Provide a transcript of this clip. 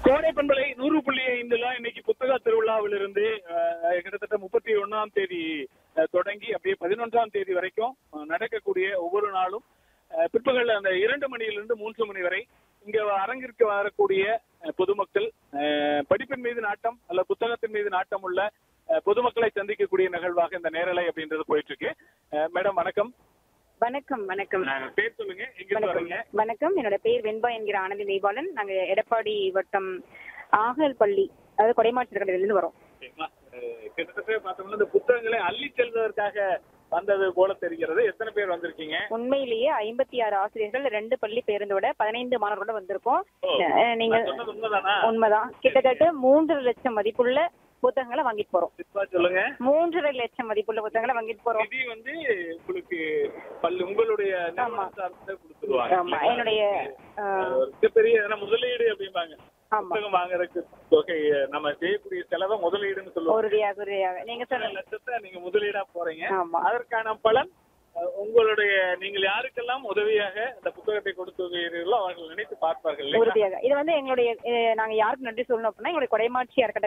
கோடை பண்பலை நூறு புள்ளி ஐந்துல இன்னைக்கு புத்தக திருவிழாவிலிருந்து அஹ், கிட்டத்தட்ட முப்பத்தி ஒண்ணாம் தேதி அஹ், தொடங்கி அப்படியே பதினொன்றாம் தேதி வரைக்கும் அஹ், நடக்கக்கூடிய ஒவ்வொரு நாளும் அஹ், பிற்பகல் அந்த இரண்டு மணியிலிருந்து மூன்று மணி வரை இங்க அரங்கிற்கு வரக்கூடிய அஹ், பொதுமக்கள் அஹ், படிப்பின் மீது நாட்டம் அல்ல புத்தகத்தின் மீது நாட்டம் உள்ள அஹ், பொதுமக்களை சந்திக்கக்கூடிய நிகழ்வாக இந்த நேரலை அப்படின்றது போயிட்டு இருக்கு அஹ், மேடம் வணக்கம் வணக்கம் வணக்கம் அஹ், பேர் சொல்லுங்க எங்கிருந்து வணக்கம் வரீங்க வணக்கம் என்னோட பேர் வெண்பா என்கிற ஆனந்தி நேபாளன் நாங்க எடப்பாடி வட்டம் ஆகல் பள்ளி அதாவது கொடைமாற்றக்கடையில இருந்து வரோம் சரிங்களா? அஹ் கிட்டத்தட்ட பார்த்தோம்னா இந்த புத்தகங்களை அள்ளி செல்வதற்காக வந்தது போல தெரிகிறது எத்தனை பேர் வந்திருக்கீங்க உண்மையிலேயே ஐம்பத்தி ஆறு ஆசிரியர்கள் ரெண்டு பள்ளி பேருந்தோட பதினைந்து மாணவர்களோட வந்திருக்கோம் ஓ, அஹ் நீங்க நான் சொன்னது உண்மைதானா உண்மைதான் கிட்டத்தட்ட மூன்று லட்சம் மதிப்புள்ள புத்தகங்களை வாங்கிட்டு போறோம் சிப்பா சொல்லுங்க மூன்றரை லட்சம் மதிப்புள்ள புத்தகங்களை வாங்கிட்டு போறோம் நிதி வந்து உங்களுக்கு பள்ளி உங்களுடைய நிறுவனம் சார்ந்து கொடுத்துருவாங்க ஆமா என்னுடைய அஹ், ஒரு மிகப்பெரிய ஏன்னா முதலீடு அப்படிம்பாங்க ஆமா புத்தகம் வாங்குறதுக்கு தொகை நம்ம செய்யக்கூடிய செலவை முதலீடுன்னு சொல்லுவோம் உறுதியாக உறுதியாக நீங்க இத்தனை சொல்லுங்க லட்சத்தை நீங்க முதலீடா போறீங்க ஆமா அதற்கான பலன் அஹ், உங்களுடைய நீங்கள் யாருக்கெல்லாம் உதவியாக இந்த புத்தகத்தை கொடுத்துள்ளீர்களோ அவர்கள் நினைத்து பார்ப்பார்கள் இல்லைங்களா? உறுதியாக இது வந்து எங்களுடைய அஹ், நாங்க யாருக்கு நன்றி சொல்லணும் அப்படின்னா எங்களுடைய கொடைமாட்சி அறக்கட்டளை